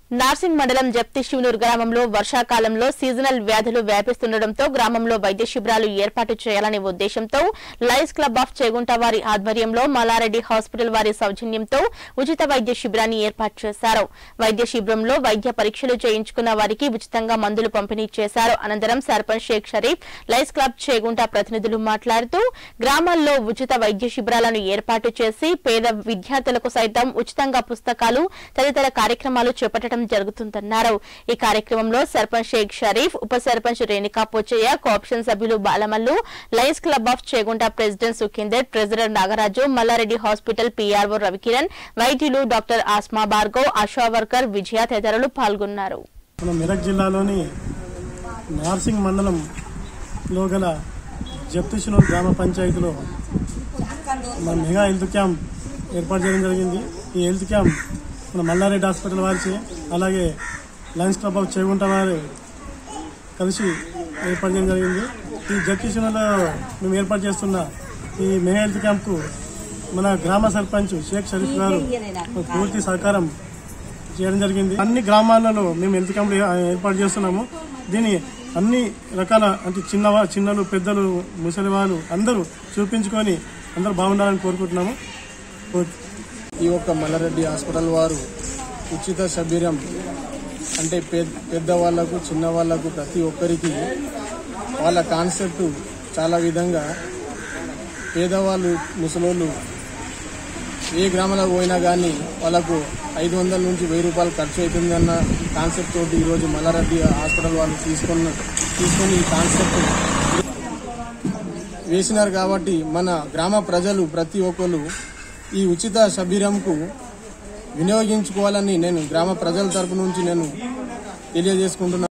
నార్సింగ్ మండలం జప్తి శివనూరు గ్రామంలో వర్షాకాలంలో సీజనల్ వ్యాధులు వ్యాపిస్తుండటంతో గ్రామంలో వైద్య శిబిరాలు ఏర్పాటు చేయాలనే ఉద్దేశంతో లయన్స్ క్లబ్ ఆఫ్ చేగుంట వారి ఆధ్వర్యంలో మల్లారెడ్డి హాస్పిటల్ వారి సౌజన్యంతో ఉచిత వైద్య శిబిరాన్ని ఏర్పాటు చేశారు వైద్య శిబిరంలో వైద్య పరీక్షలు చేయించుకున్న వారికి ఉచితంగా మందులు పంపిణీ చేశారు అనంతరం సర్పంచ్ షేక్ షరీఫ్ లయన్స్ క్లబ్ చేగుంట ప్రతినిధులు మాట్లాడుతూ గ్రామాల్లో ఉచిత వైద్య శిబిరాలను ఏర్పాటు చేసి పేద విద్యార్థులకు సైతం ఉచితంగా పుస్తకాలు తదితర కార్యక్రమాలు చేపట్టడం జరుగుతుందన్నారు ఈ కార్యక్రమంలో సర్పంచ్ షేక్ షరీఫ్ ఉప సర్పంచ్ రేణుకా పోచయ్య కోఆప్షన్ సభ్యులు Balamallu Lions Club of Chegunta president Sukhender treasurer Nagaraju Mallareddy hospital PRO Ravikiran వైద్యులు డాక్టర్ ఆస్మా భార్గవ్ ఆశా వర్కర్ విజయ తదితరులు పాల్గొన్నారు మన మెదక్ జిల్లాలోని నార్సింగ్ మండలంలో గల జప్తిషనూరు గ్రామ పంచాయతీలో మన మెగా హెల్త్ క్యాంప్ ఏర్పాటు చేయడం జరిగింది ఈ హెల్త్ క్యాంప్ మన మల్లారెడ్డి హాస్పిటల్ వారిచే అలాగే లయన్స్ క్లబ్ ఆఫ్ చేగుంట వారు కలిసి ఏర్పాటు చేయడం జరిగింది ఈ జప్తిషనూరులో మేము ఏర్పాటు చేస్తున్న ఈ మెగా హెల్త్ క్యాంప్కు మన గ్రామ సర్పంచ్ షేక్ షరీఫ్ గారు పూర్తి సహకారం చేయడం జరిగింది అన్ని గ్రామాలలో మేము హెల్త్ క్యాంపులు ఏ- ఏర్పాటు చేస్తున్నాము దీని అన్ని రకాల అంటే చిన్నవా చిన్నలు పెద్దలు ముసలి వాళ్ళు అందరూ చూపించుకొని అందరూ బాగుండాలని కోరుకుంటున్నాము ఓకే. ఈ ఒక్క మల్లారెడ్డి హాస్పిటల్ వారు ఉచిత శబిరం అంటే పెద్ద పెద్దవాళ్లకు చిన్నవాళ్లకు ప్రతి ఒక్కరికి వాళ్ళ కాన్సెప్ట్ చాలా విధంగా పేదవాళ్ళు ముసలోళ్ళు ఏ గ్రామంలో పోయినా కానీ వాళ్ళకు ఐదు వందల నుంచి వెయ్యి రూపాయలు ఖర్చు అవుతుందన్న కాన్సెప్ట్ తోటి ఈరోజు మల్లారెడ్డి హాస్పిటల్ వాళ్ళు తీసుకున్న తీసుకొని ఈ కాన్సెప్ట్ వేసినారు కాబట్టి మన గ్రామ ప్రజలు ప్రతి ఒక్కరు ఈ ఉచిత శబిరంకు వినియోగించుకోవాలని నేను గ్రామ ప్రజల తరపు నుంచి నేను తెలియజేసుకుంటున్నాను